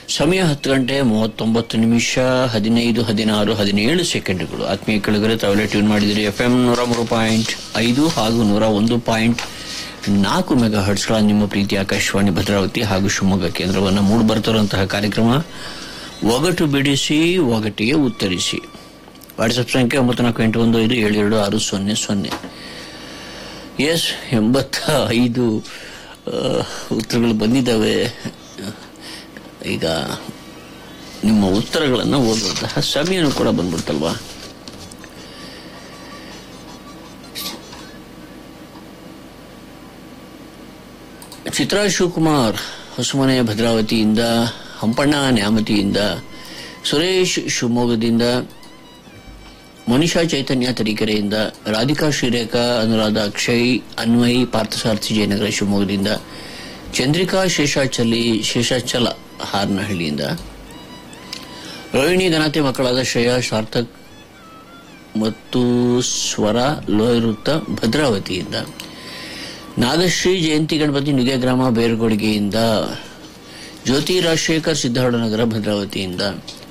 ಸಮಯ ಹತ್ತು ಗಂಟೆ ಮೂವತ್ತೊಂಬತ್ತು ನಿಮಿಷ ಹದಿನೈದು ಹದಿನಾರು ಹದಿನೇಳು ಸೆಕೆಂಡ್ಗಳು ಆತ್ಮೀಯ ಕೆಳಗರೆ ತಾವೆಲ್ಲ ಟ್ಯೂನ್ ಮಾಡಿದಿರಿ ಎಫ್ ಎಂ ನೂರ ಮೂರು ಪಾಯಿಂಟ್ ಐದು ಹಾಗೂ ನೂರ ಒಂದು ಪಾಯಿಂಟ್ ನಾಲ್ಕು ಮೆಗಾ ಹರ್ಟ್ಸ್ಗಳ ನಿಮ್ಮ ಪ್ರೀತಿ ಆಕಾಶವಾಣಿ ಭದ್ರಾವತಿ ಹಾಗೂ ಶಿವಮೊಗ್ಗ ಕೇಂದ್ರವನ್ನು ಮೂಡಿ ಬರ್ತಿರುವಂತಹ ಕಾರ್ಯಕ್ರಮ ಒಗಟು ಬಿಡಿಸಿ ಒಗಟಿಗೆ ಉತ್ತರಿಸಿ ವಾಟ್ಸಪ್ ಸಂಖ್ಯೆ ಒಂಬತ್ತು ನಾಲ್ಕು ಎಂಟು ಒಂದು ಐದು ಏಳು ಎರಡು ಆರು ಸೊನ್ನೆ ಸೊನ್ನೆ ಎಸ್ ಎಂಬತ್ತ ಐದು ಆ, ಉತ್ತರಗಳು ಬಂದಿದ್ದಾವೆ ಈಗ ನಿಮ್ಮ ಉತ್ತರಗಳನ್ನು ಓದುವಂತಹ ಸಮಯನೂ ಕೂಡ ಬಂದ್ಬಿಡ್ತಲ್ವಾ ಚಿತ್ರಾ ಶಿವಕುಮಾರ್ ಹೊಸಮನೆ ಭದ್ರಾವತಿಯಿಂದ ಹಂಪಣ್ಣ ನ್ಯಾಮತಿಯಿಂದ ಸುರೇಶ್ ಶಿವಮೊಗ್ಗದಿಂದ ಮನಿಷಾ ಚೈತನ್ಯ ತರೀಕೆರೆಯಿಂದ ರಾಧಿಕಾ ಶ್ರೀರೇಖಾ ಅನುರಾಧ ಅಕ್ಷಯ್ ಅನ್ವಯ್ ಪಾರ್ಥಸಾರಥಿ ಜಯನಗರ ಶಿವಮೊಗ್ಗದಿಂದ ಚಂದ್ರಿಕಾ ಶೇಷಾಚಲಿ ಶೇಷಾಚಲ ಹಾರನಹಳ್ಳಿಯಿಂದ ರೋಹಿಣಿ ಘನತೆ ಮಕ್ಕಳಾದ ಶ್ರೇಯಾ ಸಾರ್ಥಕ್ ಮತ್ತು ಸ್ವರ ಲೋಯರುತ್ತ ಭದ್ರಾವತಿಯಿಂದ ನಾಗಶ್ರೀ ಜಯಂತಿ ಗಣಪತಿ ನುಗೆ ಗ್ರಾಮ ಬೇರ್ಗೊಡಿಗೆಯಿಂದ ಜ್ಯೋತಿ ರಾಜಶೇಖರ್ ಸಿದ್ದಾರ್ಥ ನಗರ ಭದ್ರಾವತಿಯಿಂದ